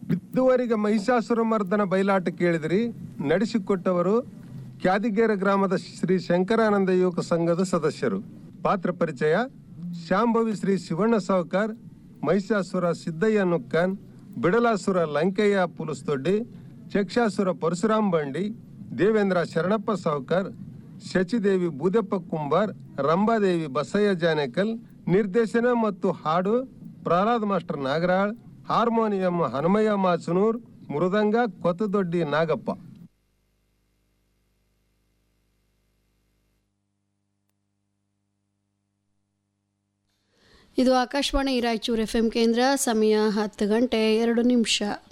ಇದುವರೆಗೆ ಮಹಿಷಾಸುರ ಮರ್ದನ ಬಯಲಾಟ ಕೇಳಿದ್ರಿ ನಡೆಸಿಕೊಟ್ಟವರು ಕ್ಯಾದಿಗೇರ ಗ್ರಾಮದ ಶ್ರೀ ಶಂಕರಾನಂದ ಯುವಕ ಸಂಘದ ಸದಸ್ಯರು ಪಾತ್ರ ಪರಿಚಯ ಶಾಂಭವಿ ಶ್ರೀ ಶಿವಣ್ಣ ಸಾವ್ಕಾರ್ ಮಹಿಷಾಸುರ ಸಿದ್ದಯ್ಯ ನುಕ್ಕನ್ ಬಿಡಲಾಸುರ ಲಂಕಯ್ಯ ಪುಲುಸ್ದೊಡ್ಡಿ ಚಕ್ಷಾಸುರ ಪರಶುರಾಮ್ ಬಂಡಿ ದೇವೇಂದ್ರ ಶರಣಪ್ಪ ಸಾವ್ಕರ್ ಶಚಿದೇವಿ ಬೂದಪ್ಪ ಕುಂಬಾರ್ ರಂಭಾದೇವಿ ಬಸಯ್ಯ ಜಾನೇಕಲ್ ನಿರ್ದೇಶನ ಮತ್ತು ಹಾಡು ಪ್ರಹ್ಲಾದ್ ಮಾಸ್ಟರ್ ನಾಗರಾಳ್ ಹಾರ್ಮೋನಿಯಂ ಹನುಮಯ್ಯ ಮಾಚನೂರ್ ಮೃದಂಗ ಕೊತ್ತದೊಡ್ಡಿ ನಾಗಪ್ಪ ಇದು ಆಕಾಶವಾಣಿ ರಾಯಚೂರು ಎಫ್ ಎಂ ಕೇಂದ್ರ ಸಮಯ ಹತ್ತು ಗಂಟೆ ಎರಡು ನಿಮಿಷ